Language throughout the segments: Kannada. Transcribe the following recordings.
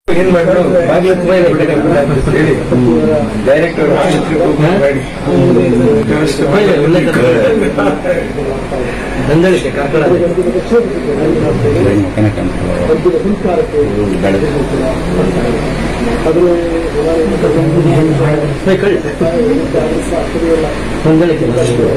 ಏನ್ ಮಾಡಿದ್ರು ಬಾಗಿಲು ತುಂಬಾ ಇದೆ ಬಿಡಿ ಹೇಳಿ ಡೈರೆಕ್ಟ್ ಮಾಡಿ ವ್ಯವಸ್ಥೆ ಮಾಡಿ. ನಂದಳಿಕೆ ಕಾರ್ಕಳ ನಂದಳಿಕೆ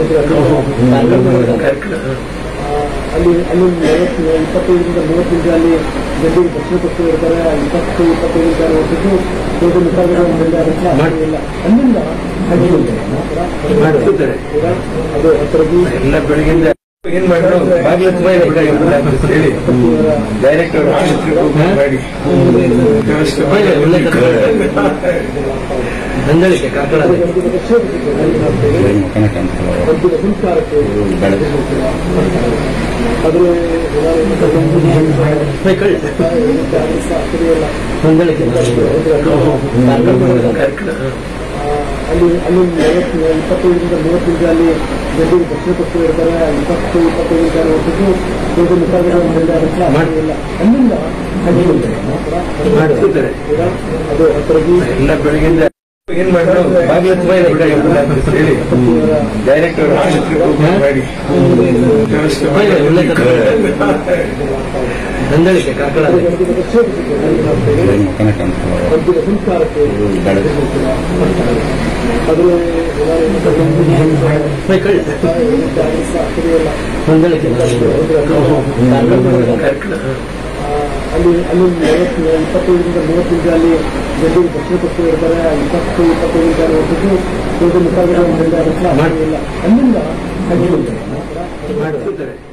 ಕಾರ್ಕಳ. ಅಲ್ಲಿ ಅಲ್ಲಿ ಮೂವತ್ತು ಇಪ್ಪತ್ತೈದರಿಂದ ಮೂವತ್ತು ನಿಮಿಷ ಅಲ್ಲಿ ಗಡ್ಡಿಗೆ ದಕ್ಷಿಣ ಪಕ್ಷ ಇರ್ತಾರೆ ಇಪ್ಪತ್ತು ಇಪ್ಪತ್ತೈದು ನಿಮಿಷ ಹೊರಟಿದ್ದು ದೊಡ್ಡ ಮುಖಾಂತರ ಇಲ್ಲ ಅಲ್ಲಿಂದ ಮಾಡ್ತಿದ್ದಾರೆ. ಅದು ಹತ್ತಿರದ್ದು ಎಲ್ಲ ಬೆಳಗಿಂದ ಏನ್ ಮಾಡಿದ್ರು ಬಾಗಿಲು ತುಂಬಾ ಇದೆ ಬಿಡಿ ಹೇಳಿ ಡೈರೆಕ್ಟ್ ಮಾಡಿ ವ್ಯವಸ್ಥೆ ಮಾಡಿ. ನಂದಳಿಕೆ ಕಾರ್ಕಳ ಒಂದು ಸಂಸ್ಕಾರಕ್ಕೆ ಅದು ನಂದಳಿಕೆ ಕಾರ್ಕಳ. ಅಲ್ಲಿ ಅಲ್ಲಿ ಮೂವತ್ತು ಇಪ್ಪತ್ತೈದರಿಂದ ಮೂವತ್ತು ನಿಮಿಷ ಅಲ್ಲಿ ಗಡ್ಡಿಗೆ ದಕ್ಷಿಣ ಪಕ್ಷ ಇರ್ತಾರೆ ಇಪ್ಪತ್ತು ಇಪ್ಪತ್ತೈದು ನಿಮಿಷ ಹೊರಟಿದ್ದು ದೊಡ್ಡ ಮುಖಾಂತರ ಇಲ್ಲ ಅಲ್ಲಿಂದ ಮಾಡ್ತಿದ್ದಾರೆ. ಅದು ಹತ್ತಿರದ್ದು ಎಲ್ಲ ಬೆಳಗಿಂದ ಏನ್ ಮಾಡಿದ್ರು ಬಾಗಿಲು ತುಂಬಾ ಇದೆ ಬಿಡಿ ಹೇಳಿ ಡೈರೆಕ್ಟ್ ಮಾಡಿ ವ್ಯವಸ್ಥೆ ಮಾಡಿ. ನಂದಳಿಕೆ ಕಾರ್ಕಳ ಒಂದು ಸಂಸ್ಕಾರಕ್ಕೆ ಅದು ನಂದಳಿಕೆ ಕಾರ್ಕಳ. ಅಲ್ಲಿ ಅಲ್ಲಿ ಮೂವತ್ತು ಇಪ್ಪತ್ತೈದರಿಂದ ಮೂವತ್ತು ನಿಮಿಷ ಅಲ್ಲಿ ಗಡ್ಡಿಗೆ ದಕ್ಷಿಣ ಪಕ್ಷ ಇರ್ತಾರೆ ಇಪ್ಪತ್ತು ಇಪ್ಪತ್ತೈದು ನಿಮಿಷ ಹೊರಟಿದ್ದು ದೊಡ್ಡ ಮುಖಾಂತರ ಇಲ್ಲ ಅಲ್ಲಿಂದ ಮಾಡ್ತಿದ್ದಾರೆ.